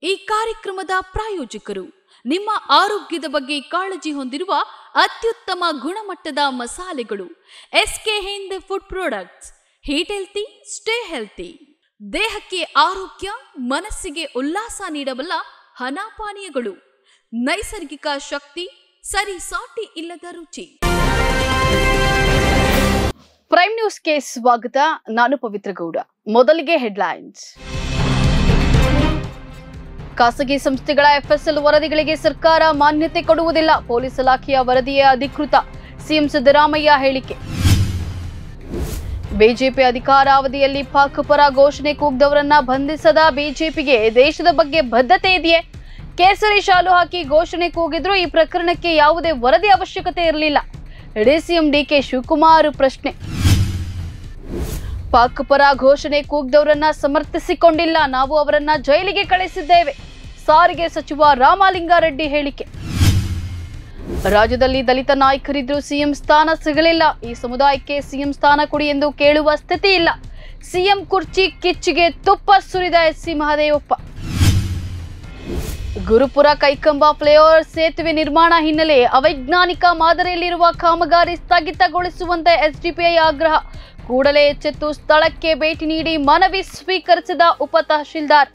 ಈ ಕಾರ್ಯಕ್ರಮದ ಪ್ರಾಯೋಜಕರು ನಿಮ್ಮ ಆರೋಗ್ಯದ ಬಗ್ಗೆ ಕಾಳಜಿ ಹೊಂದಿರುವ ಅತ್ಯುತ್ತಮ ಗುಣಮಟ್ಟದ ಮಸಾಲೆಗಳು SK Hind food products eat healthy stay healthy ದೇಹಕ್ಕೆ ಆರೋಗ್ಯ ಮನಸ್ಸಿಗೆ ಉಲ್ಲಾಸ ನೀಡಬಲ್ಲ ಹನಾಪಾನೀಯಗಳು ನೈಸರ್ಗಿಕ ಶಕ್ತಿ ಸರಿ ಸಾಟಿ ಇಲ್ಲದ ರುಚಿ ಪ್ರೈಮ್ ನ್ಯೂಸ್ಗೆ ಸ್ವಾಗತ ನಾನು ಪವಿತ್ರ ಗೌಡ ಮೊದಲಿಗೆ ಹೆಡ್ಲೈನ್ಸ್ ಖಾಸಗಿ ಸಂಸ್ಥೆಗಳ ಎಫ್ಎಸ್ಎಲ್ ವರದಿಗಳಿಗೆ ಸರ್ಕಾರ ಮಾನ್ಯತೆ ಕೊಡುವುದಿಲ್ಲ ಪೊಲೀಸ್ ಇಲಾಖೆಯ ವರದಿಯೇ ಅಧಿಕೃತ ಸಿಎಂ ಸಿದ್ದರಾಮಯ್ಯ ಹೇಳಿಕೆ ಬಿಜೆಪಿ ಅಧಿಕಾರಾವಧಿಯಲ್ಲಿ ಪಾಕ್ ಪರ ಘೋಷಣೆ ಕೂಗ್ದವರನ್ನ ಬಂಧಿಸದ ಬಿಜೆಪಿಗೆ ದೇಶದ ಬಗ್ಗೆ ಬದ್ಧತೆ ಇದೆಯೇ ಕೇಸರಿ ಶಾಲು ಹಾಕಿ ಘೋಷಣೆ ಕೂಗಿದ್ರು ಈ ಪ್ರಕರಣಕ್ಕೆ ಯಾವುದೇ ವರದಿ ಅವಶ್ಯಕತೆ ಇರಲಿಲ್ಲ ಡಿಸಿಎಂ ಡಿಕೆ ಶಿವಕುಮಾರ್ ಪ್ರಶ್ನೆ ಪಾಕ್ ಪರ ಘೋಷಣೆ ಕೂಗ್ದವರನ್ನ ಸಮರ್ಥಿಸಿಕೊಂಡಿಲ್ಲ ನಾವು ಅವರನ್ನ ಜೈಲಿಗೆ ಕಳಿಸಿದ್ದೇವೆ ಸಾರಿಗೆ ಸಚಿವ ರಾಮಲಿಂಗಾರೆಡ್ಡಿ ಹೇಳಿಕೆ ರಾಜ್ಯದಲ್ಲಿ ದಲಿತ ನಾಯಕರಿದ್ರು ಸಿಎಂ ಸ್ಥಾನ ಸಿಗಲಿಲ್ಲ ಈ ಸಮುದಾಯಕ್ಕೆ ಸಿಎಂ ಸ್ಥಾನ ಕೊಡಿ ಎಂದು ಕೇಳುವ ಸ್ಥಿತಿ ಇಲ್ಲ ಸಿಎಂ ಕುರ್ಚಿ ಕಿಚ್ಚಿಗೆ ತುಪ್ಪ ಸುರಿದ ಎಸ್ಸಿ ಮಹದೇವಪ್ಪ ಗುರುಪುರ ಕೈಕಂಬ ಫ್ಲೈಓವರ್ ಸೇತುವೆ ನಿರ್ಮಾಣ ಹಿನ್ನೆಲೆ ಅವೈಜ್ಞಾನಿಕ ಮಾದರಿಯಲ್ಲಿರುವ ಕಾಮಗಾರಿ ಸ್ಥಗಿತಗೊಳಿಸುವಂತೆ ಎಸ್ಡಿಪಿಐ ಆಗ್ರಹ ಕೂಡಲೇ ಎಚ್ಚೆತ್ತು ಸ್ಥಳಕ್ಕೆ ಭೇಟಿ ನೀಡಿ ಮನವಿ ಸ್ವೀಕರಿಸಿದ ಉಪ ತಹಶೀಲ್ದಾರ್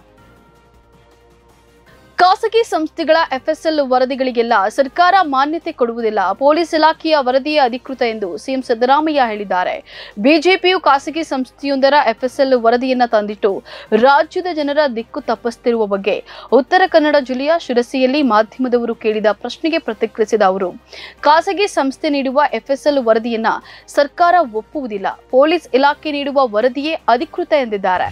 ಖಾಸಗಿ ಸಂಸ್ಥೆಗಳ ಎಫ್ಎಸ್ಎಲ್ ವರದಿಗಳಿಗೆಲ್ಲ ಸರ್ಕಾರ ಮಾನ್ಯತೆ ಕೊಡುವುದಿಲ್ಲ ಪೊಲೀಸ್ ಇಲಾಖೆಯ ವರದಿಯೇ ಅಧಿಕೃತ ಎಂದು ಸಿಎಂ ಸಿದ್ದರಾಮಯ್ಯ ಹೇಳಿದ್ದಾರೆ ಬಿಜೆಪಿಯು ಖಾಸಗಿ ಸಂಸ್ಥೆಯೊಂದರ ಎಫ್ಎಸ್ಎಲ್ ವರದಿಯನ್ನ ತಂದಿಟ್ಟು ರಾಜ್ಯದ ಜನರ ದಿಕ್ಕು ತಪ್ಪಿಸುತ್ತಿರುವ ಬಗ್ಗೆ ಉತ್ತರ ಕನ್ನಡ ಜಿಲ್ಲೆಯ ಶಿರಸಿಯಲ್ಲಿ ಮಾಧ್ಯಮದವರು ಕೇಳಿದ ಪ್ರಶ್ನೆಗೆ ಪ್ರತಿಕ್ರಿಯಿಸಿದ ಅವರು ಖಾಸಗಿ ಸಂಸ್ಥೆ ನೀಡುವ ಎಫ್ಎಸ್ಎಲ್ ವರದಿಯನ್ನ ಸರ್ಕಾರ ಒಪ್ಪುವುದಿಲ್ಲ ಪೊಲೀಸ್ ಇಲಾಖೆ ನೀಡುವ ವರದಿಯೇ ಅಧಿಕೃತ ಎಂದಿದ್ದಾರೆ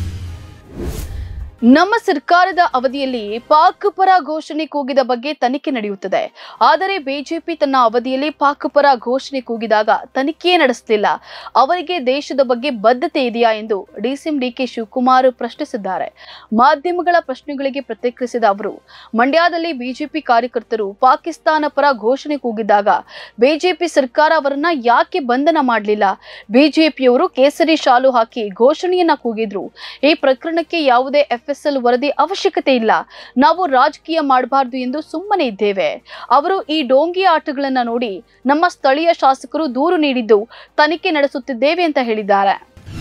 ನಮ್ಮ ಸರ್ಕಾರದ ಅವಧಿಯಲ್ಲಿ ಪಾಕ್ ಪರ ಘೋಷಣೆ ಕೂಗಿದ ಬಗ್ಗೆ ತನಿಖೆ ನಡೆಯುತ್ತದೆ ಆದರೆ ಬಿಜೆಪಿ ತನ್ನ ಅವಧಿಯಲ್ಲಿ ಪಾಕ್ ಪರ ಘೋಷಣೆ ಕೂಗಿದಾಗ ತನಿಖೆಯೇ ನಡೆಸಲಿಲ್ಲ ಅವರಿಗೆ ದೇಶದ ಬಗ್ಗೆ ಬದ್ಧತೆ ಇದೆಯಾ ಎಂದು ಡಿಸಿಎಂ ಡಿಕೆ ಶಿವಕುಮಾರ್ ಪ್ರಶ್ನಿಸಿದ್ದಾರೆ ಮಾಧ್ಯಮಗಳ ಪ್ರಶ್ನೆಗಳಿಗೆ ಪ್ರತಿಕ್ರಿಯಿಸಿದ ಅವರು ಮಂಡ್ಯದಲ್ಲಿ ಬಿಜೆಪಿ ಕಾರ್ಯಕರ್ತರು ಪಾಕಿಸ್ತಾನ ಪರ ಘೋಷಣೆ ಕೂಗಿದಾಗ ಬಿಜೆಪಿ ಸರ್ಕಾರ ಅವರನ್ನ ಯಾಕೆ ಬಂಧನ ಮಾಡಲಿಲ್ಲ ಬಿಜೆಪಿಯವರು ಕೇಸರಿ ಶಾಲು ಹಾಕಿ ಘೋಷಣೆಯನ್ನ ಕೂಗಿದ್ರು ಈ ಪ್ರಕರಣಕ್ಕೆ ಯಾವುದೇ ಎಫ್ಎಸ್ಎಲ್ ವರದಿ ಅವಶ್ಯಕತೆ ಇಲ್ಲ ನಾವು ರಾಜಕೀಯ ಮಾಡಬಾರದು ಎಂದು ಸುಮ್ಮನೆ ಇದ್ದೇವೆ ಅವರು ಈ ಡೋಂಗಿ ಆಟಗಳನ್ನ ನೋಡಿ ನಮ್ಮ ಸ್ಥಳೀಯ ಶಾಸಕರು ದೂರು ನೀಡಿದ್ದು ತನಿಖೆ ನಡೆಸುತ್ತಿದ್ದೇವೆ ಅಂತ ಹೇಳಿದ್ದಾರೆ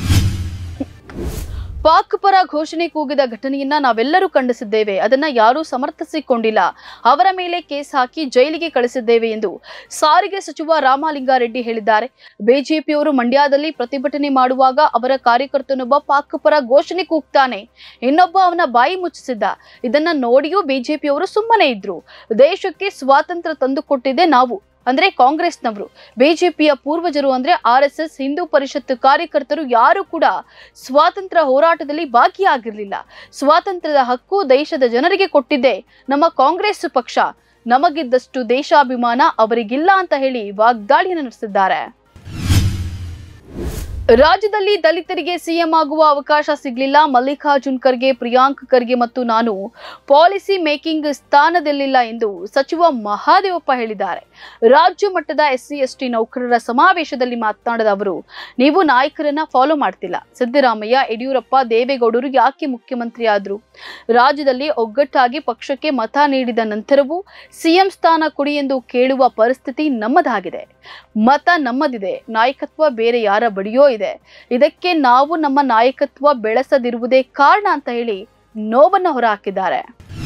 ಪಾಕ್ ಪರ ಘೋಷಣೆ ಕೂಗಿದ ಘಟನೆಯನ್ನ ನಾವೆಲ್ಲರೂ ಖಂಡಿಸಿದ್ದೇವೆ ಅದನ್ನ ಯಾರೂ ಸಮರ್ಥಿಸಿಕೊಂಡಿಲ್ಲ ಅವರ ಮೇಲೆ ಕೇಸ್ ಹಾಕಿ ಜೈಲಿಗೆ ಕಳಿಸಿದ್ದೇವೆ ಎಂದು ಸಾರಿಗೆ ಸಚಿವ ರಾಮಲಿಂಗಾರೆಡ್ಡಿ ಹೇಳಿದ್ದಾರೆ ಬಿಜೆಪಿಯವರು ಮಂಡ್ಯದಲ್ಲಿ ಪ್ರತಿಭಟನೆ ಮಾಡುವಾಗ ಅವರ ಕಾರ್ಯಕರ್ತನೊಬ್ಬ ಪಾಕ್ ಪರ ಘೋಷಣೆ ಕೂಗ್ತಾನೆ ಇನ್ನೊಬ್ಬ ಅವನ ಬಾಯಿ ಮುಚ್ಚಿಸಿದ್ದ ಇದನ್ನ ನೋಡಿಯೂ ಬಿಜೆಪಿಯವರು ಸುಮ್ಮನೆ ಇದ್ರು ದೇಶಕ್ಕೆ ಸ್ವಾತಂತ್ರ್ಯ ತಂದುಕೊಟ್ಟಿದ್ದೆ ನಾವು ಅಂದ್ರೆ ಕಾಂಗ್ರೆಸ್ನವರು ಬಿಜೆಪಿಯ ಪೂರ್ವಜರು ಅಂದ್ರೆ R S S Hindu Parishad ಕಾರ್ಯಕರ್ತರು ಯಾರು ಕೂಡ ಸ್ವಾತಂತ್ರ್ಯ ಹೋರಾಟದಲ್ಲಿ ಭಾಗಿಯಾಗಿರ್ಲಿಲ್ಲ ಸ್ವಾತಂತ್ರ್ಯದ ಹಕ್ಕು ದೇಶದ ಜನರಿಗೆ ಕೊಟ್ಟಿದ್ದೆ ನಮ್ಮ ಕಾಂಗ್ರೆಸ್ ಪಕ್ಷ ನಮಗಿದ್ದಷ್ಟು ದೇಶಾಭಿಮಾನ ಅವರಿಗಿಲ್ಲ ಅಂತ ಹೇಳಿ ವಾಗ್ದಾಳಿಯನ್ನು ನಡೆಸಿದ್ದಾರೆ ರಾಜ್ಯದಲ್ಲಿ ದಲಿತರಿಗೆ ಸಿಎಂ ಆಗುವ ಅವಕಾಶ ಸಿಗಲಿಲ್ಲ ಮಲ್ಲಿಕಾರ್ಜುನ್ ಖರ್ಗೆ ಪ್ರಿಯಾಂಕ್ ಖರ್ಗೆ ಮತ್ತು ನಾನು ಪಾಲಿಸಿ ಮೇಕಿಂಗ್ ಸ್ಥಾನದಲ್ಲಿಲ್ಲ ಎಂದು ಸಚಿವ ಮಹಾದೇವಪ್ಪ ಹೇಳಿದ್ದಾರೆ ರಾಜ್ಯ ಮಟ್ಟದ ಎಸ್ಸಿ ಎಸ್ಟಿ ನೌಕರರ ಸಮಾವೇಶದಲ್ಲಿ ಮಾತನಾಡಿದ ಅವರು ನೀವು ನಾಯಕರನ್ನ ಫಾಲೋ ಮಾಡ್ತಿಲ್ಲ ಸಿದ್ದರಾಮಯ್ಯ ಯಡಿಯೂರಪ್ಪ ದೇವೇಗೌಡರು ಯಾಕೆ ಮುಖ್ಯಮಂತ್ರಿ ಆದ್ರು ರಾಜ್ಯದಲ್ಲಿ ಒಗ್ಗಟ್ಟಾಗಿ ಪಕ್ಷಕ್ಕೆ ಮತ ನೀಡಿದ ನಂತರವೂ ಸಿಎಂ ಸ್ಥಾನ ಕೊಡಿ ಎಂದು ಕೇಳುವ ಪರಿಸ್ಥಿತಿ ನಮ್ಮದಾಗಿದೆ ಮತ ನಮ್ಮದಿದೆ ನಾಯಕತ್ವ ಬೇರೆ ಯಾರ ಬಳಿಯೋ ಇದೆ ಇದಕ್ಕೆ ನಾವು ನಮ್ಮ ನಾಯಕತ್ವ ಬೆಳೆಸದಿರುವುದೇ ಕಾರಣ ಅಂತ ಹೇಳಿ ನೋವನ್ನು ಹೊರಹಾಕಿದ್ದಾರೆ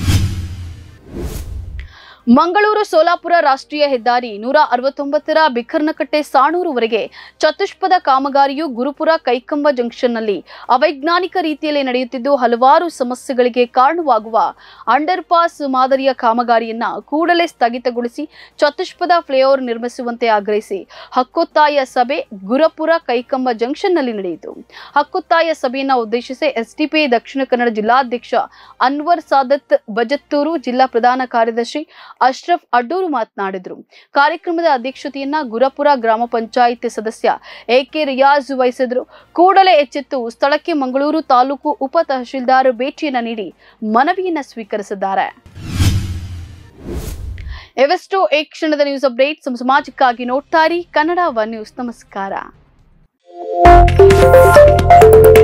ಮಂಗಳೂರು ಸೋಲಾಪುರ ರಾಷ್ಟ್ರೀಯ ಹೆದ್ದಾರಿ ನೂರ ಅರವತ್ತೊಂಬತ್ತರ ಬಿಕ್ಕರ್ನಕಟ್ಟೆ ಸಾಣೂರುವರೆಗೆ ಚತುಷ್ಪದ ಕಾಮಗಾರಿಯು ಗುರುಪುರ ಕೈಕಂಬ ಜಂಕ್ಷನ್ನಲ್ಲಿ ಅವೈಜ್ಞಾನಿಕ ರೀತಿಯಲ್ಲಿ ನಡೆಯುತ್ತಿದ್ದು ಹಲವಾರು ಸಮಸ್ಯೆಗಳಿಗೆ ಕಾರಣವಾಗುವ ಅಂಡರ್ ಪಾಸ್ ಮಾದರಿಯ ಕಾಮಗಾರಿಯನ್ನ ಕೂಡಲೇ ಸ್ಥಗಿತಗೊಳಿಸಿ ಚತುಷ್ಪದ ಫ್ಲೈಓವರ್ ನಿರ್ಮಿಸುವಂತೆ ಆಗ್ರಹಿಸಿ ಹಕ್ಕೊತ್ತಾಯ ಸಭೆ ಗುರಪುರ ಕೈಕಂಬ ಜಂಕ್ಷನ್ನಲ್ಲಿ ನಡೆಯಿತು ಹಕ್ಕೊತ್ತಾಯ ಸಭೆಯನ್ನ ಉದ್ದೇಶಿಸಿ ಎಸ್ಡಿಪಿಐ ದಕ್ಷಿಣ ಕನ್ನಡ ಜಿಲ್ಲಾಧ್ಯಕ್ಷ ಅನ್ವರ್ ಸಾದತ್ ಬಜತ್ತೂರು ಜಿಲ್ಲಾ ಪ್ರಧಾನ ಕಾರ್ಯದರ್ಶಿ ಅಶ್ರಫ್ ಅಡ್ಡೂರು ಮಾತನಾಡಿದರು ಕಾರ್ಯಕ್ರಮದ ಅಧ್ಯಕ್ಷತೆಯನ್ನ ಗುರಪುರ ಗ್ರಾಮ ಪಂಚಾಯಿತಿ ಸದಸ್ಯ ಎಕೆ ರಿಯಾಜ್ ವಹಿಸಿದ್ರು ಕೂಡಲೇ ಎಚ್ಚೆತ್ತು ಸ್ಥಳಕ್ಕೆ ಮಂಗಳೂರು ತಾಲೂಕು ಉಪ ತಹಶೀಲ್ದಾರ್ ಭೇಟಿಯನ್ನ ನೀಡಿ ಮನವಿಯನ್ನ ಸ್ವೀಕರಿಸಿದ್ದಾರೆ ಇವೆಷ್ಟು ಈ ಕ್ಷಣದ ನ್ಯೂಸ್ ಅಪ್ಡೇಟ್ ಸಮಾಜಕ್ಕಾಗಿ ನೋಡ್ತಾರಿ ಕನ್ನಡ ಒನ್ ನ್ಯೂಸ್ ನಮಸ್ಕಾರ